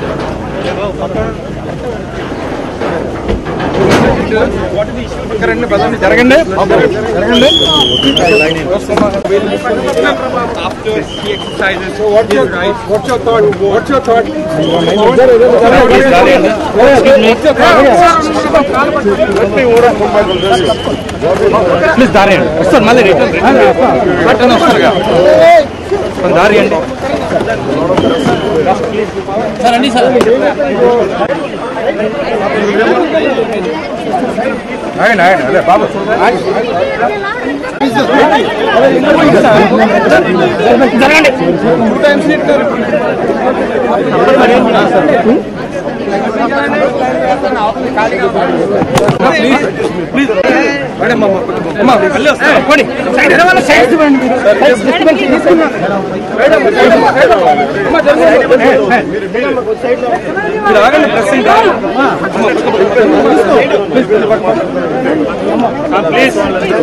రండి పదండి జరగండి జరగండి After he exercises, so what's your, what's your thought? What's your thought? Please దారి అండి వస్తారు మళ్ళీ రిటర్న్ రిటర్న్ వస్తారుగా కొంచెం దారి అండి సార్ అండి సార్ ఆయన ఆయన అదే బాబు జరగండి ప్లీజ్ ప్లీజ్ మేడం అమ్మ అమ్మ మళ్ళీ వస్తాను పోనీ సైడ్ ఎడవాల సైడ్ ఇవ్వండి మీరు ఆగండి ప్రెసింగ్ ప్లీజ్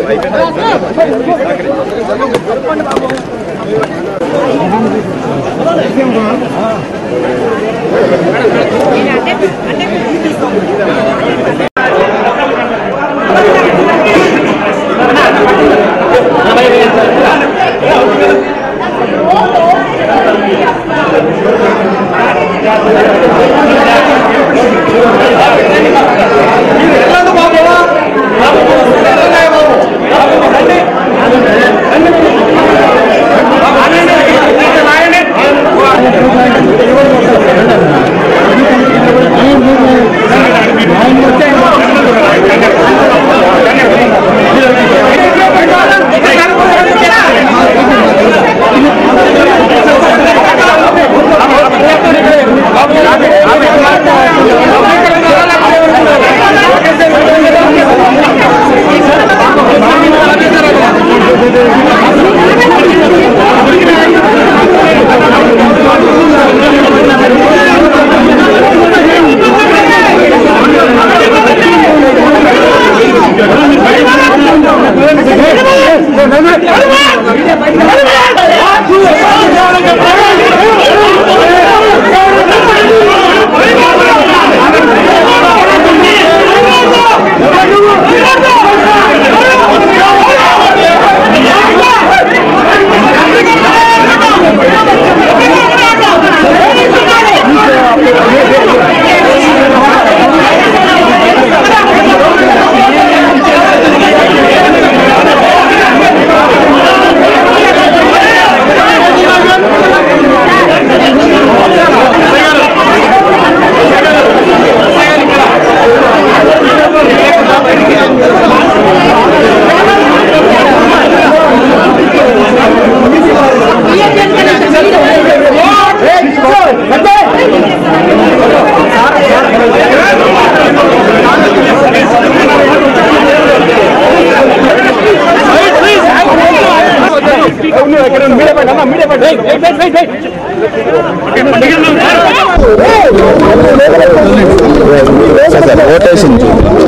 ఓటేసింది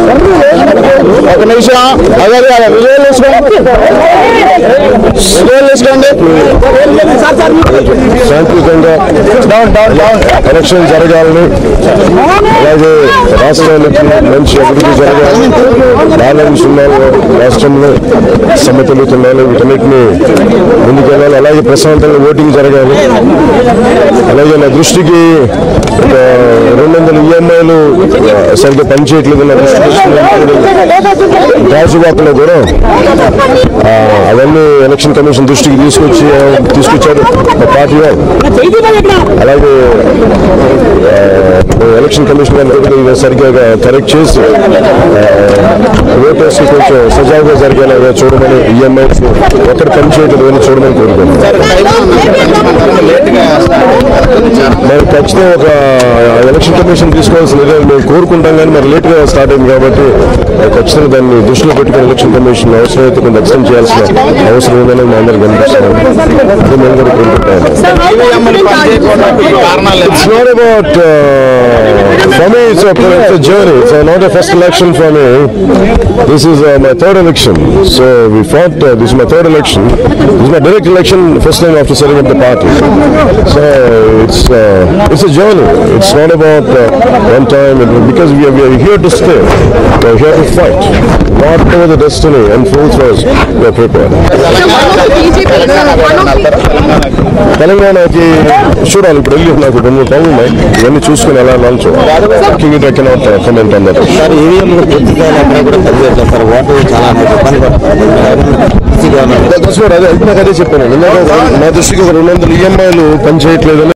ఒక నిమిషం అదే కాదు విజువల్ తీసుకోండి విజువల్ తీసుకోండి శాంతియుతంగా ఎలక్షన్ జరగాలని అలాగే రాష్ట్రానికి మంచి అభివృద్ధి జరగాలి బ్యాలెన్స్ ఉండాలి రాష్ట్రంలో సమతుల్యత ఉండాలి వీటన్నిటిని ముందుకెళ్ళాలి అలాగే ప్రశాంతంగా ఓటింగ్ జరగాలి అలాగే నా దృష్టికి ఒక రెండు వందల ఈఎంఐలు సరిగ్గా పనిచేయట్లేదు నా దృష్టికి వస్తున్నాయి. గాజువాకలో కూడా ఆ, అవన్నీ ఎలక్షన్ కమిషన్ దృష్టికి తీసుకొచ్చి తీసుకొచ్చారు మా పార్టీ వాళ్ళు అలాగే ఆ, ఎలక్షన్ కమిషన్ గారిని కూడా ఇవి సరిగ్గా కరెక్ట్ చేసి ఓటర్స్ కొంచెం సజావుగా జరిగేలాగా చూడమని ఈఎంఐస్ ఎక్కడ పనిచేయట్లేదు అని చూడమని కోరుకుంటున్నాను మరి ఖచ్చితంగా ఒక ఎలక్షన్ కమిషన్ తీసుకోవాల్సిన నిర్ణయం మేము కోరుకుంటాం కానీ మరి లేట్గా స్టార్ట్ అయింది కాబట్టి ఖచ్చితంగా దాన్ని దృష్టిలో పెట్టుకుని ఎలక్షన్ కమిషన్ అవసరమైతే కొంత ఎక్స్టెండ్ చేయాల్సిన అవసరం ఉందని మా అందరికి కనిపిస్తున్నాం అది మేము కూడా కోరుకుంటాం It's not about, uh, for me, it's a, it's a journey. It's uh, not a first election for me. This is uh, my third election. So we fought, uh, this is my third election. This is my direct election, first time after setting up the party. So it's, uh, it's a journey. It's not about uh, one time, it, because we are, we are here to stay. We are here to fight. Whatever the destiny unfolds for us, we are prepared. తెలంగాణకి చూడాలి ఇప్పుడు వెళ్ళి నాకు రెండు మూడు పనులు ఉన్నాయి ఇవన్నీ చూసుకుని ఎలా వెళ్ళాలి చూడాలి king it I cannot comment on that sir ఈవీఎంలు పూర్తి చేయాలంటే కూడా పదివేలు చేస్తారు ఓటర్ చాలా ఇబ్బంది పడుతుంది దట్స్ వాట్ అదే నాకు అదే చెప్పాను ఇందాక నా దృష్టికి ఒక రెండు వందల ఈఎంఐలు పనిచేయట్లేదని